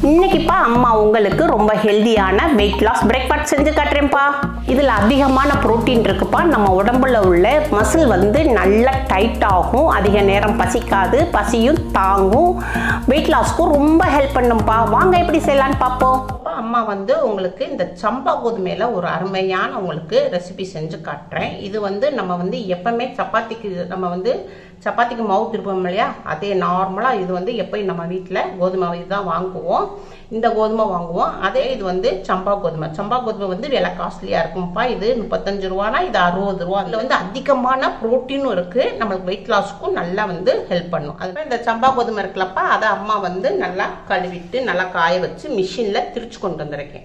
இன்னைக்குப்பா அம்மா உங்களுக்கு ரொம்ப ஹெல்தியான வெயிட் லாஸ் பிரேக்ஃபாஸ்ட் செஞ்சு காட்டுறேன்ப்பா இதில் அதிகமான புரோட்டீன் இருக்குப்பா நம்ம உடம்புல உள்ள மசில் வந்து நல்லா டைட் ஆகும் அதிக நேரம் பசிக்காது பசியும் தாங்கும் வெயிட் லாஸ்க்கும் ரொம்ப ஹெல்ப் பண்ணும்ப்பா வாங்க எப்படி செய்யலான்னு பார்ப்போம் அப்பா, அம்மா வந்து உங்களுக்கு இந்த சம்பா கோதுமையில ஒரு அருமையான உங்களுக்கு ரெசிபி செஞ்சு காட்டுறேன் இது வந்து நம்ம வந்து எப்பவுமே சப்பாத்திக்கு நம்ம வந்து சப்பாத்திக்கு மாவு திருப்போம் இல்லையா அதே நார்மலாக இது வந்து எப்பயும் நம்ம வீட்டில் கோதுமை தான் வாங்குவோம் இந்த கோதுமை வாங்குவோம் அதே இது வந்து சம்பா கோதுமை சம்பா கோதுமை வந்து விலை காஸ்ட்லியாக இருக்கும்ப்பா இது முப்பத்தஞ்சு ரூபானா இது அறுபது ரூபா அதில் வந்து அதிகமான ப்ரோட்டீனும் இருக்குது நம்மளுக்கு வெயிட் லாஸ்க்கும் நல்லா வந்து ஹெல்ப் பண்ணும் அதுமாதிரி இந்த சம்பா கோதுமை இருக்குல்லப்பா அதை அம்மா வந்து நல்லா கழுவிட்டு நல்லா காய வச்சு மிஷினில் திரிச்சு கொண்டு வந்திருக்கேன்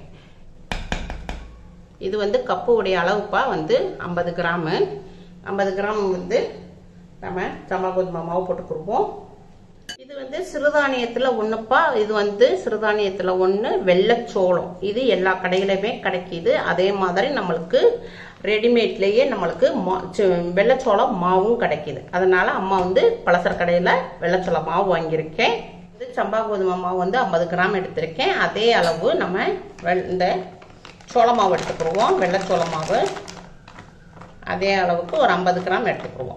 இது வந்து கப்பு உடைய அளவுப்பா வந்து ஐம்பது கிராமு ஐம்பது கிராம் வந்து நம்ம சம்பா கோதுமை மாவு போட்டுக்கிடுவோம் இது வந்து சிறுதானியத்தில் ஒன்றுப்பா இது வந்து சிறுதானியத்தில் ஒன்று வெள்ளைச்சோளம் இது எல்லா கடையிலையுமே கிடைக்கிது அதே மாதிரி நம்மளுக்கு ரெடிமேட்லேயே நம்மளுக்கு மா சி- வெள்ளைச்சோளம் மாவும் கிடைக்கிது அதனால அம்மா வந்து பலசர கடையில் வெள்ளைச்சோள மாவு வாங்கியிருக்கேன் இது சம்பா கோதுமை மாவு வந்து ஐம்பது கிராம் எடுத்திருக்கேன் அதே அளவு நம்ம வெள்- இந்த சோள மாவு எடுத்துக்கிடுவோம் வெள்ளைச்சோள மாவு அதே அளவுக்கு ஒரு ஐம்பது கிராம் எடுத்துக்கிடுவோம்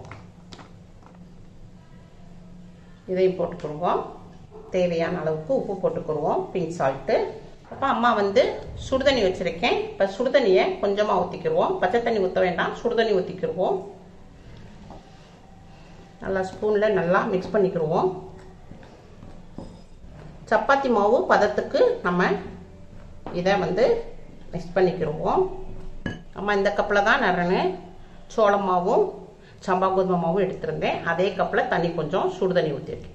இதையும் போட்டுக்கிடுவோம் தேவையான அளவுக்கு உப்பு போட்டுக்கிடுவோம் பிங்க் சால்ட்டு அப்போ அம்மா வந்து சுடுதண்ணி வச்சுருக்கேன் இப்போ சுடுதண்ணியை கொஞ்சமாக ஊற்றிக்கிடுவோம் பச்சை தண்ணி ஊற்ற வேண்டாம் சுடுதண்ணி ஊற்றிக்கிடுவோம் நல்லா ஸ்பூனில் நல்லா மிக்ஸ் பண்ணிக்கிடுவோம் சப்பாத்தி மாவு பதத்துக்கு நம்ம இதை வந்து மிக்ஸ் பண்ணிக்கிடுவோம் அம்மா இந்த கப்பில் தான் நான் சோள மாவும் சம்பா கோதுமை மாவும் எடுத்திருந்தேன் அதே கப்பில் தண்ணி கொஞ்சம் சுடு தண்ணி ஊற்றிருக்கேன்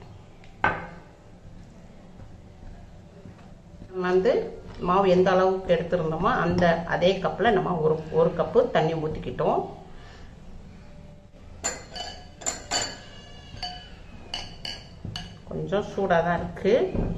நம்ம வந்து மாவு எந்த அளவுக்கு எடுத்திருந்தோமோ அந்த அதே கப்பில் நம்ம ஒரு ஒரு கப்பு தண்ணி ஊற்றிக்கிட்டோம் கொஞ்சம் சூடாக தான் இருக்குது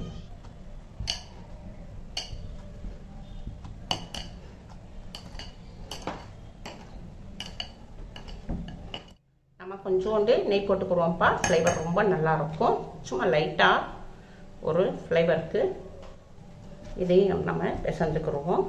நம்ம கொஞ்சோண்டு நெய் போட்டுக்குருவோம்ப்பா ஃப்ளேவர் ரொம்ப நல்லா இருக்கும் சும்மா லைட்டாக ஒரு ஃப்ளேவருக்கு இதையும் நம்ம பிசைஞ்சுக்கிருவோம்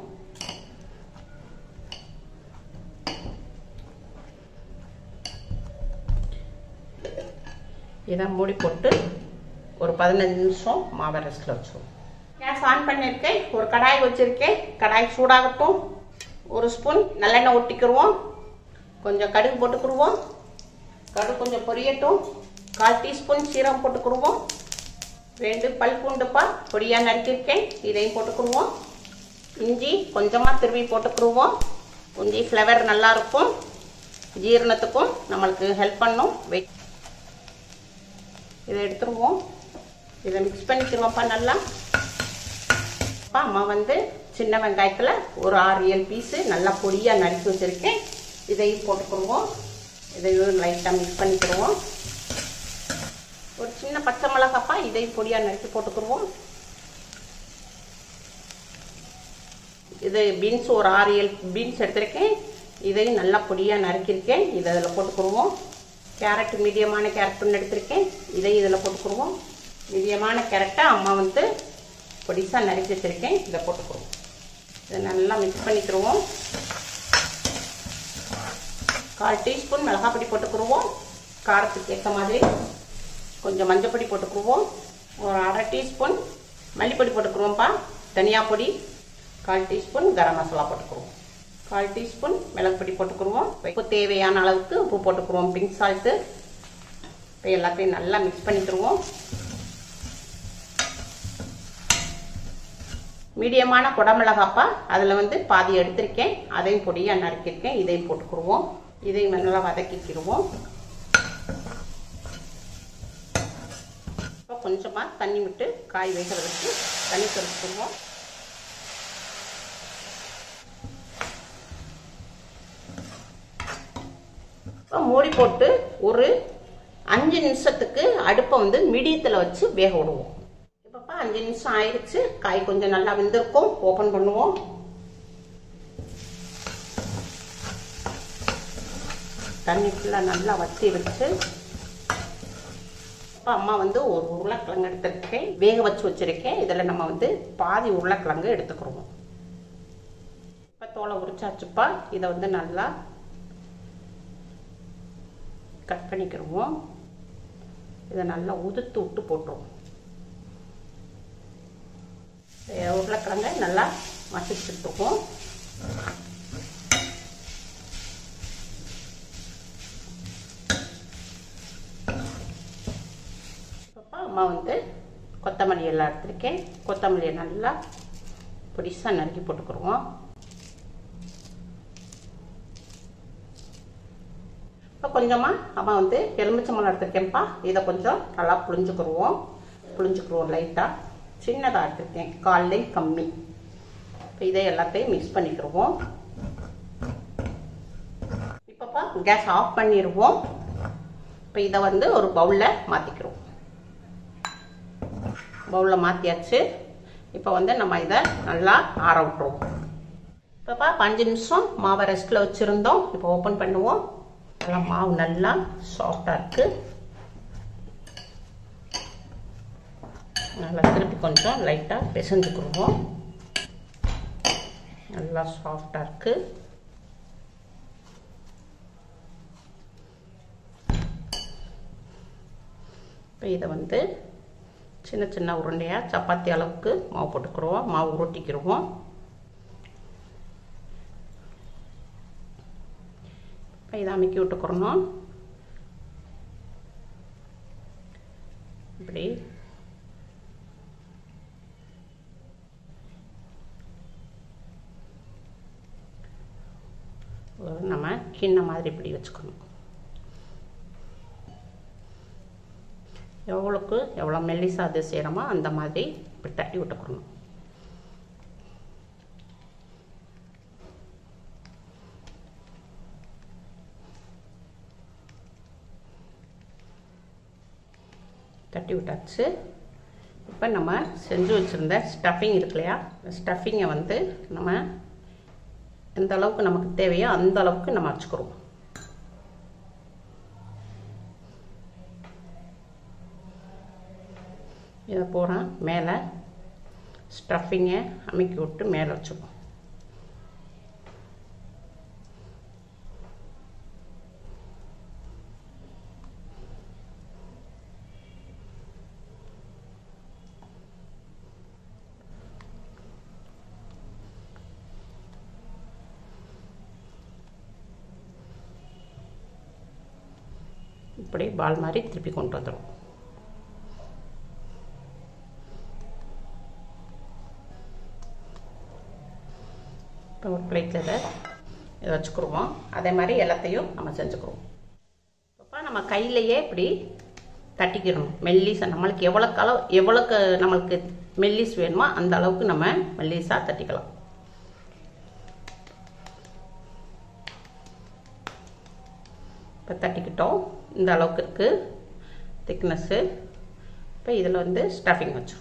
இதை மூடி போட்டு ஒரு பதினஞ்சு நிமிஷம் மாவை ரெஸ்ட்டில் வச்சுருவோம் கேஸ் ஆன் பண்ணியிருக்கேன் ஒரு கடாய் வச்சுருக்கேன் கடாய் சூடாகட்டும் ஒரு ஸ்பூன் நல்லெண்ணெய் ஒட்டிக்கிருவோம் கொஞ்சம் கடுகு போட்டுக்கிருவோம் கடுகு கொஞ்சம் பொரியட்டும் கால் டீஸ்பூன் சீரகம் போட்டுக்கிடுவோம் ரெண்டு பல் பூண்டுப்பா பொடியாக நறுக்கியிருக்கேன் இதையும் போட்டுக்கிடுவோம் இஞ்சி கொஞ்சமாக திருவி போட்டுக்கிடுவோம் இஞ்சி ஃப்ளவர் நல்லா இருக்கும் ஜீரணத்துக்கும் நம்மளுக்கு ஹெல்ப் பண்ணும் வெயிட் இதை எடுத்துருவோம் இதை மிக்ஸ் பண்ணிக்கிறோம்ப்பா நல்லா அப்பா அம்மா வந்து சின்ன வெங்காயத்தில் ஒரு ஆறு ஏழு பீஸு நல்லா பொடியாக நறுக்கி வச்சுருக்கேன் இதையும் போட்டுக்கிடுவோம் இதையும் லைட்டாக மிக்ஸ் பண்ணிக்கிடுவோம் ஒரு சின்ன பச்சை மிளகாப்பா இதையும் பொடியாக நறுக்கி போட்டுக்கிடுவோம் இது பீன்ஸ் ஒரு ஆறு ஏழு பீன்ஸ் எடுத்திருக்கேன் இதையும் நல்லா பொடியாக நறுக்கியிருக்கேன் இதை இதில் போட்டுக்கிடுவோம் கேரட் மீடியமான கேரட் ஒன்று எடுத்திருக்கேன் இதையும் இதில் போட்டுக்கிடுவோம் மீடியமான கேரட்டை அம்மா வந்து பொடிசாக நறுக்கி வச்சுருக்கேன் இதை போட்டுக்கிடுவோம் இதை நல்லா மிக்ஸ் பண்ணிக்கிடுவோம் கால் டீஸ்பூன் மிளகாப்பொடி போட்டுக்கிடுவோம் காரத்துக்கு ஏற்ற மாதிரி கொஞ்சம் மஞ்சப்பொடி போட்டுக்குருவோம் ஒரு அரை டீஸ்பூன் மல்லிப்பொடி போட்டுக்குருவோம்ப்பா தனியா பொடி கால் டீஸ்பூன் கரம் மசாலா போட்டுக்குருவோம் கால் டீஸ்பூன் மிளகு பொடி போட்டுக்குருவோம் உப்பு தேவையான அளவுக்கு உப்பு போட்டுக்குருவோம் பிங்க் சால்ட்டு இப்போ எல்லாத்தையும் நல்லா மிக்ஸ் பண்ணிக்கிடுவோம் மீடியமான குடமிளகாப்பா அதில் வந்து பாதி எடுத்திருக்கேன் அதையும் பொடியாக நறுக்கியிருக்கேன் இதையும் போட்டுக்குருவோம் இதையும் நல்லா வதக்கிக்கிடுவோம் இப்போ கொஞ்சமாக தண்ணி விட்டு காய் வேகிறதுக்கு தண்ணி தெளிச்சுக்குவோம் இப்போ மூடி போட்டு ஒரு அஞ்சு நிமிஷத்துக்கு அடுப்பை வந்து மீடியத்தில் வச்சு வேக விடுவோம் இப்போப்பா அஞ்சு நிமிஷம் ஆயிடுச்சு காய் கொஞ்சம் நல்லா வெந்திருக்கும் ஓப்பன் பண்ணுவோம் தண்ணி ஃபுல்லாக நல்லா வற்றி வச்சு இப்போ அம்மா வந்து ஒரு உருளைக்கிழங்கு எடுத்திருக்கேன் வேக வச்சு வச்சிருக்கேன் இதில் நம்ம வந்து பாதி உருளைக்கிழங்கு எடுத்துக்கிறோம் இப்போ தோலை உரிச்சாச்சுப்பா இதை வந்து நல்லா கட் பண்ணிக்கிடுவோம் இதை நல்லா உதுத்து விட்டு போட்டுருவோம் உருளைக்கிழங்க நல்லா மசிச்சுட்டுருவோம் இப்போ அம்மா வந்து கொத்தமல்லி எல்லாம் எடுத்திருக்கேன் கொத்தமல்லியை நல்லா பொடிசாக நறுக்கி போட்டுக்கிடுவோம் இப்போ கொஞ்சமாக அம்மா வந்து எலுமிச்சம்பழம் எடுத்துருக்கேன்ப்பா இதை கொஞ்சம் நல்லா புளிஞ்சுக்கிடுவோம் புளிஞ்சுக்கிடுவோம் லைட்டாக சின்னதாக எடுத்துருக்கேன் கால்லை கம்மி இப்போ இதை எல்லாத்தையும் மிக்ஸ் பண்ணிக்கிடுவோம் இப்போப்பா கேஸ் ஆஃப் பண்ணிடுவோம் இப்போ இதை வந்து ஒரு பவுலில் மாற்றிக்கிறோம் பவுலில் மாற்றியாச்சு இப்போ வந்து நம்ம இதை நல்லா ஆற விட்டுருவோம் இப்போப்பா அஞ்சு நிமிஷம் மாவை ரெஸ்ட்டில் வச்சுருந்தோம் இப்போ ஓப்பன் பண்ணுவோம் நல்லா மாவு நல்லா சாஃப்டாக இருக்குது நல்லா திருப்பி கொஞ்சம் லைட்டாக பிசைஞ்சுக்கிடுவோம் நல்லா சாஃப்டாக இருக்குது இப்போ இதை வந்து சின்ன சின்ன உருண்டையாக சப்பாத்தி அளவுக்கு மாவு போட்டுக்கிடுவோம் மாவு உருட்டிக்கிடுவோம் இப்போ இதை அமைக்கி விட்டுக்கிறணும் இப்படி நம்ம கிண்ண மாதிரி இப்படி வச்சுக்கணும் எவ்வளோக்கு எவ்வளோ மெல்லிசா அது செய்கிறோமோ அந்த மாதிரி இப்படி தட்டி விட்டுக்கணும் தட்டி விட்டாச்சு இப்போ நம்ம செஞ்சு வச்சுருந்த ஸ்டஃபிங் இருக்கு இல்லையா ஸ்டஃபிங்கை வந்து நம்ம எந்த அளவுக்கு நமக்கு தேவையோ அந்த அளவுக்கு நம்ம வச்சுக்கிறோம் இதை பூரா மேலே ஸ்டஃபிங்கை அமைக்கி விட்டு மேலே வச்சுப்போம் இப்படி பால் மாதிரி திருப்பி கொண்டு வந்துடும் இப்போ ஒரு பிளேட்டில் இதை இதை வச்சுக்கிடுவோம் அதே மாதிரி எல்லாத்தையும் நம்ம செஞ்சுக்கிறோம் இப்போ நம்ம கையிலையே இப்படி தட்டிக்கிடணும் மெல்லிஸாக நம்மளுக்கு எவ்வளோக்கு அளவு எவ்வளோக்கு நம்மளுக்கு மெல்லிஸ் வேணுமோ அந்த அளவுக்கு நம்ம மெல்லிஸாக தட்டிக்கலாம் இப்போ தட்டிக்கிட்டோம் இந்த அளவுக்கு இருக்குது திக்னஸ்ஸு இப்போ இதில் வந்து ஸ்டஃபிங் வச்சிரும்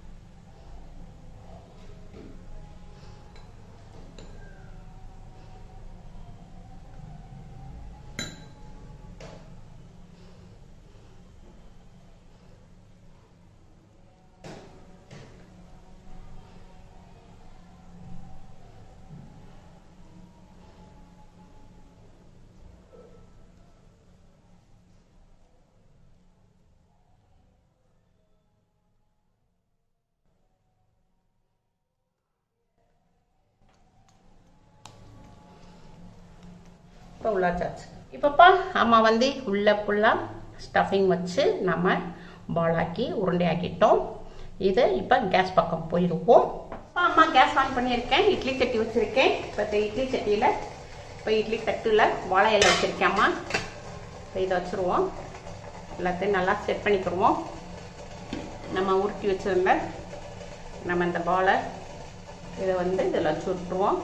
இப்போ உள்ளாச்சாச்சு இப்போப்பா அம்மா வந்து உள்ள ஃபுல்லாக ஸ்டஃபிங் வச்சு நம்ம பாலாக்கி உருண்டையாக்கிட்டோம் இது இப்போ கேஸ் பக்கம் போயிடுவோம் இப்போ அம்மா கேஸ் ஆன் பண்ணியிருக்கேன் இட்லி சட்டி வச்சுருக்கேன் இப்போ இந்த இட்லி சட்டியில் இப்போ இட்லி தட்டில் வாழை இலை வச்சுருக்கேன் அம்மா இப்போ இதை வச்சுருவோம் எல்லாத்தையும் நல்லா செட் பண்ணிக்கிடுவோம் நம்ம உருட்டி வச்சுருந்த நம்ம இந்த பாலை இதை வந்து இதில் வச்சு விட்ருவோம்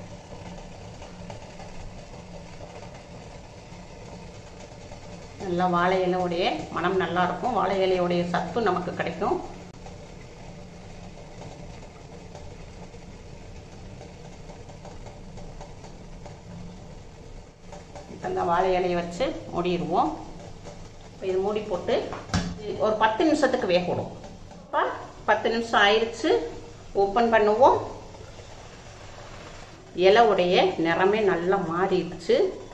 நல்லா வாழை இலையுடைய மனம் நல்லா இருக்கும் வாழை இலையுடைய சத்து நமக்கு கிடைக்கும் இப்போ இந்த வாழை இலையை வச்சு மூடிடுவோம் இப்போ இது மூடி போட்டு ஒரு பத்து நிமிஷத்துக்கு வேகணும் இப்போ பத்து நிமிஷம் ஆயிடுச்சு ஓப்பன் பண்ணுவோம் இலைவுடைய நிறமே நல்லா மாறிடுச்சு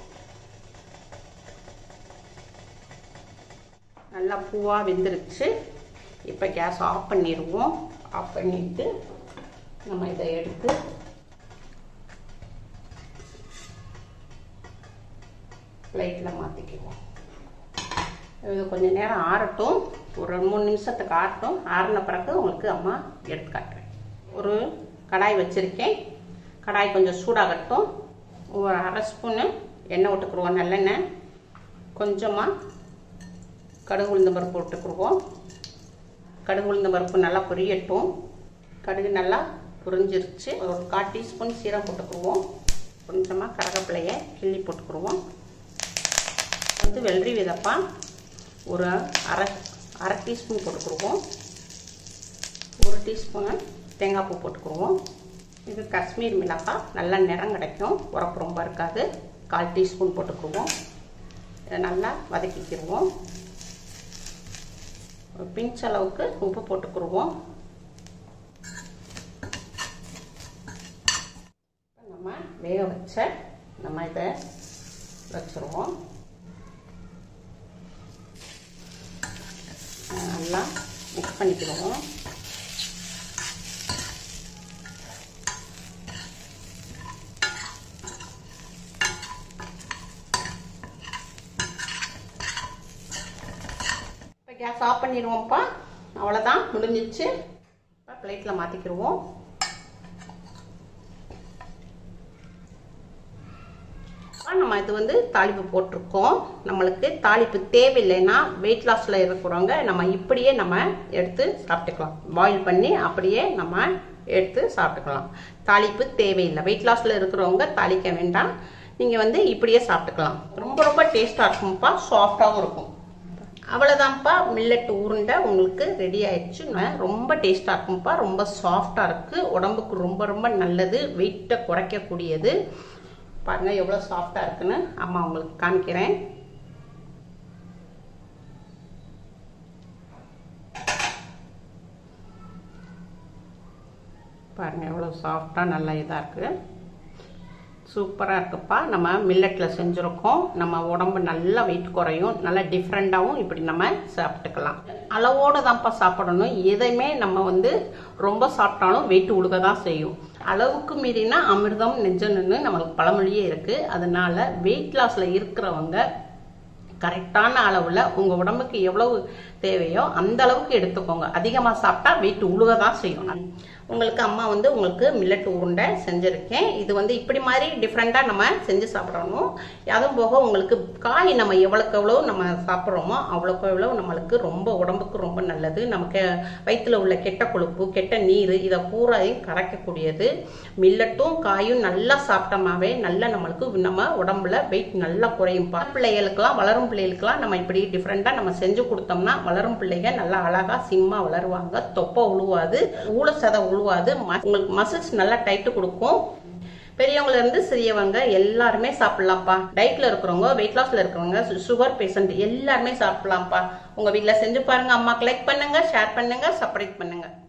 நல்லா பூவாக வெந்துருச்சு இப்போ கேஸ் ஆஃப் பண்ணிடுவோம் ஆஃப் பண்ணிட்டு நம்ம இதை எடுத்து லைட்டில் மாற்றிக்குவோம் இது கொஞ்சம் நேரம் ஆறட்டும் ஒரு ரெண்டு மூணு நிமிஷத்துக்கு ஆறட்டும் ஆறின பிறகு உங்களுக்கு அம்மா எடுத்து காட்டுறேன் ஒரு கடாய் வச்சுருக்கேன் கடாய் கொஞ்சம் சூடாகட்டும் ஒரு அரை ஸ்பூனு எண்ணெய் விட்டுக்குருவோம் நல்லெண்ணெய் கொஞ்சமாக கடுகு உளுந்த பருப்பு விட்டுக்குருவோம் கடுகு உளுந்த பருப்பு நல்லா பொரியட்டும் கடுகு நல்லா புரிஞ்சிருச்சு ஒரு கால் டீஸ்பூன் சீரகம் போட்டுக்குருவோம் கொஞ்சமாக கரகப்பிள்ளையை கிள்ளி போட்டுக்குருவோம் வந்து வெள்ளரி விதப்பா ஒரு அரை அரை டீஸ்பூன் போட்டுக்குருவோம் ஒரு டீஸ்பூனு தேங்காய் பூ போட்டுக்குருவோம் இது காஷ்மீர் மிளகாய் நல்லா நிறம் கிடைக்கும் உரப்பு ரொம்ப இருக்காது கால் டீஸ்பூன் போட்டுக்குருவோம் இதை நல்லா வதக்கிக்கிடுவோம் ஒரு பிஞ்ச் அளவுக்கு உப்பு போட்டுக்குருவோம் நம்ம வேக வச்ச நம்ம இதை வச்சுருவோம் நல்லா மிக்ஸ் பண்ணிக்கிடுவோம் இப்போ கேஸ் ஆஃப் பண்ணிடுவோம்ப்பா அவ்வளோதான் முடிஞ்சிச்சு இப்போ பிளேட்டில் மாற்றிக்கிடுவோம் நம்ம இது வந்து தாளிப்பு போட்டிருக்கோம் நம்மளுக்கு தாளிப்பு தேவையில்லைன்னா வெயிட் லாஸில் இருக்கிறவங்க நம்ம இப்படியே நம்ம எடுத்து சாப்பிட்டுக்கலாம் பாயில் பண்ணி அப்படியே நம்ம எடுத்து சாப்பிட்டுக்கலாம் தாளிப்பு தேவையில்லை வெயிட் லாஸில் இருக்கிறவங்க தாளிக்க வேண்டாம் நீங்கள் வந்து இப்படியே சாப்பிட்டுக்கலாம் ரொம்ப ரொம்ப டேஸ்ட்டாக இருக்கும்ப்பா சாஃப்டாகவும் இருக்கும் அவ்வளோதான்ப்பா மில்லட் உருண்டை உங்களுக்கு ரெடி ஆயிடுச்சு ரொம்ப டேஸ்ட்டாக இருக்கும்ப்பா ரொம்ப சாஃப்டாக இருக்குது உடம்புக்கு ரொம்ப ரொம்ப நல்லது வெயிட்டை குறைக்கக்கூடியது பாருங்கள் எவ்வளோ சாஃப்டாக இருக்குன்னு அம்மா உங்களுக்கு காமிக்கிறேன் பாருங்கள் எவ்வளோ சாஃப்டாக நல்லா இதாக இருக்குது சூப்பராக இருக்குப்பா நம்ம மில்லட்டில் செஞ்சுருக்கோம் நம்ம உடம்பு நல்லா வெயிட் குறையும் நல்லா டிஃப்ரெண்ட்டாகவும் இப்படி நம்ம சாப்பிட்டுக்கலாம் அளவோடு தான்ப்பா சாப்பிடணும் எதையுமே நம்ம வந்து ரொம்ப சாப்பிட்டாலும் வெயிட் உழுக தான் செய்யும் அளவுக்கு மீறினா அமிர்தம் நெஞ்சன்னு நம்மளுக்கு பழமொழியே இருக்குது அதனால வெயிட் லாஸில் இருக்கிறவங்க கரெக்டான அளவில் உங்கள் உடம்புக்கு எவ்வளவு தேவையோ அந்த அளவுக்கு எடுத்துக்கோங்க அதிகமாக சாப்பிட்டா வெயிட் உழுக தான் செய்யும் உங்களுக்கு அம்மா வந்து உங்களுக்கு மில்லட் உருண்டை செஞ்சுருக்கேன் இது வந்து இப்படி மாதிரி டிஃப்ரெண்ட்டாக நம்ம செஞ்சு சாப்பிடணும் அதுவும் போக உங்களுக்கு காய் நம்ம எவ்வளோக்கு எவ்வளோ நம்ம சாப்பிட்றோமோ அவ்வளோக்கு எவ்வளோ நம்மளுக்கு ரொம்ப உடம்புக்கு ரொம்ப நல்லது நமக்கு வயிற்றில் உள்ள கெட்ட கொழுப்பு கெட்ட நீர் இதை பூராயும் கரைக்கக்கூடியது மில்லட்டும் காயும் நல்லா சாப்பிட்டோமாவே நல்லா நம்மளுக்கு நம்ம உடம்புல வெயிட் நல்லா குறையும் பிள்ளைகளுக்கெல்லாம் வளரும் பிள்ளைகளுக்கெல்லாம் நம்ம இப்படி டிஃப்ரெண்ட்டாக நம்ம செஞ்சு கொடுத்தோம்னா வளரும் பிள்ளைங்க நல்லா அழகாக சிம்மா வளருவாங்க தொப்பை உழுவாது ஊழ சதை உழுவாது உங்களுக்கு மசில்ஸ் நல்லா டைட்டு கொடுக்கும் பெரியவங்கள இருந்து சிறியவங்க எல்லாருமே சாப்பிடலாம்ப்பா டயட்ல இருக்கிறவங்க வெயிட் லாஸ்ல இருக்கிறவங்க சுகர் பேஷண்ட் எல்லாருமே சாப்பிடலாம்ப்பா உங்க வீட்டில் செஞ்சு பாருங்க அம்மாக்கு லைக் பண்ணுங்க ஷேர் பண்ணுங்க சப்ஸ்கிரைப் பண்ணுங்க